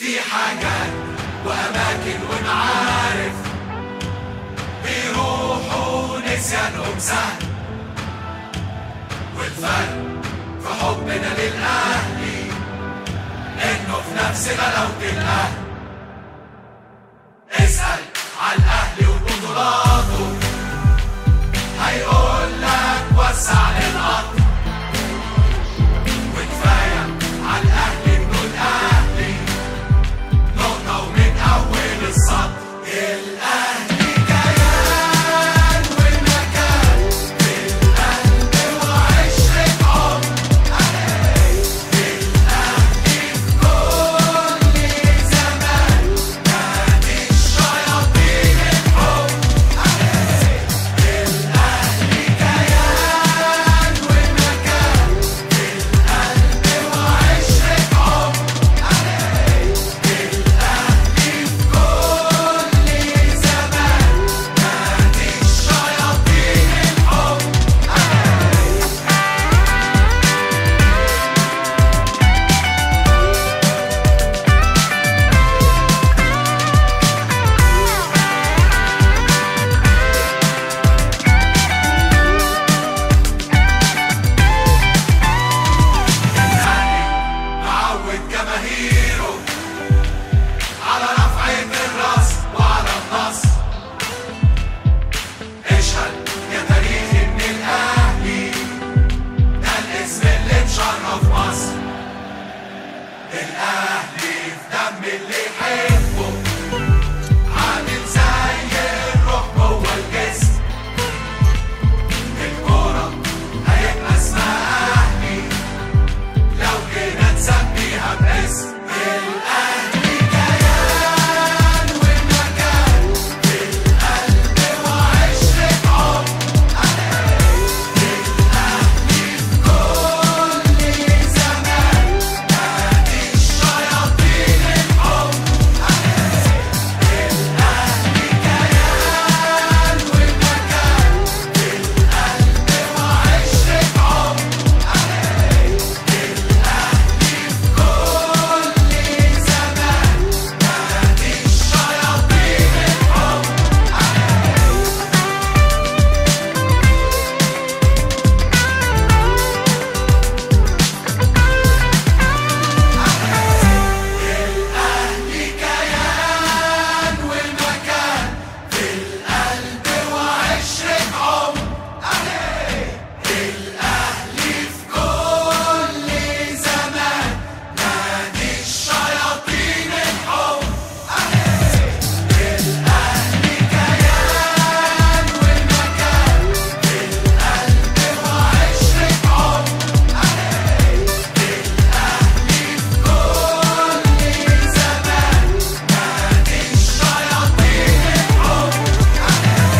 في حاجات وأماكن ونعارف بيروحوا نسيانهم سهل والفرق في حبنا للأهلي إنه في نفس غلاوة الأهل اسأل على الأهلي وبطولاته هيقول لك وسع للقطر وكفاية على الأهلي إنه الأهلي نقطة ومن أول السطر الأهلي كيان ومكان في القلب وعشرة عمر الأهلي في كل زمان نادي الشياطين الحب الأهلي كيان ومكان في القلب وعشرة عمر الأهلي في كل زمان نادي الشياطين الحب الأهلي معود جماهيره على رفعة الراس وعلى النصر اشهد يا تاريخ ان الاهلي ده الاسم اللي مشرف مصر الاهلي في دم اللي يحبه عامل زي الروح جوه الجسم الكورة هيبقى اسمها اهلي لو جينا نسميها باسم الأهلي كيان ومكان في القلب وعشرة عمر الأهلي في كل زمان نادي الشياطين الحب الأهلي كيان ومكان في القلب وعشرة عمر كل زمان نادي الشياطين الحب الأهلي كيان والمكان في القلب وعشرة عمر الأهلي في كل زمان نادي الشياطين الحب الأهلي كيان والمكان في القلب وعشرة عمر الأهلي في كل زمان نادي الشياطين الحب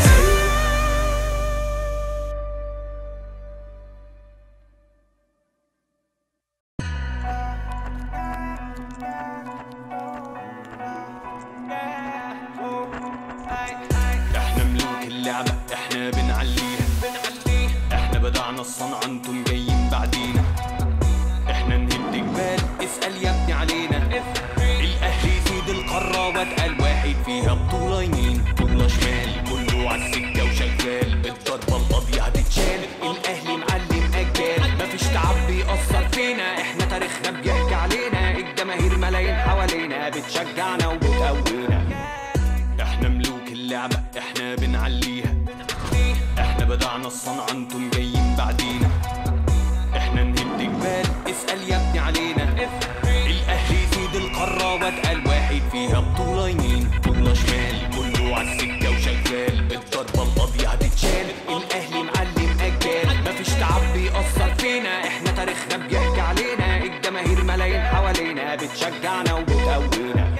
احنا ملوك اللعبة احنا بنعليها احنا بدعنا الصنعة انتم جايين بعدينا احنا نهد جبال اسأل يا ابني علينا الاهلي سيد القارة واتقل واحد فيها بطولة يمين بطولة شمال كله عالسكة وشغال الضربة القاضية هتتشال الاهلي معلم اجيال مفيش تعب بيأثر فينا احنا تاريخنا بيحكي علينا الجماهير ملايين حوالينا بتشجعنا وبتقوينا احنا ملوك اللعبة احنا بنعليها احنا بدعنا الصنعة انتم جايين بعدينا احنا نهد جبال اسأل يا ابني علينا الاهلي سيد القارة واتقل واحد فيها بطولة يمين بطولة شمال كله عالسكة وشغال الضربة القاضية هتتشال الاهلي معلم اجيال مفيش تعب بيأثر فينا احنا تاريخنا بيحكي علينا الجماهير ملايين حوالينا بتشجعنا وبتقوينا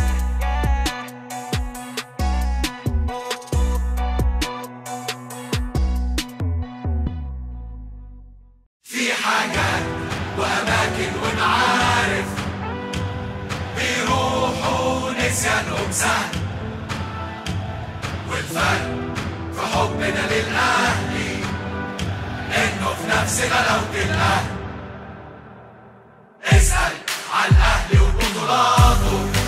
في حاجات وأماكن ونعارف بيروحوا نسيانهم سهل والفرق في حبنا للأهلي إنه في نفس غلاوة الأهل اسأل على الأهلي وبطولاته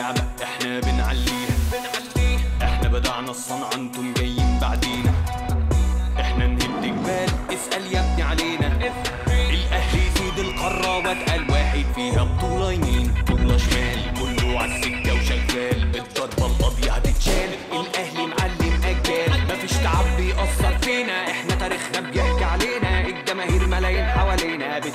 اللعبة احنا بنعليها احنا بدعنا الصنعة انتم جايين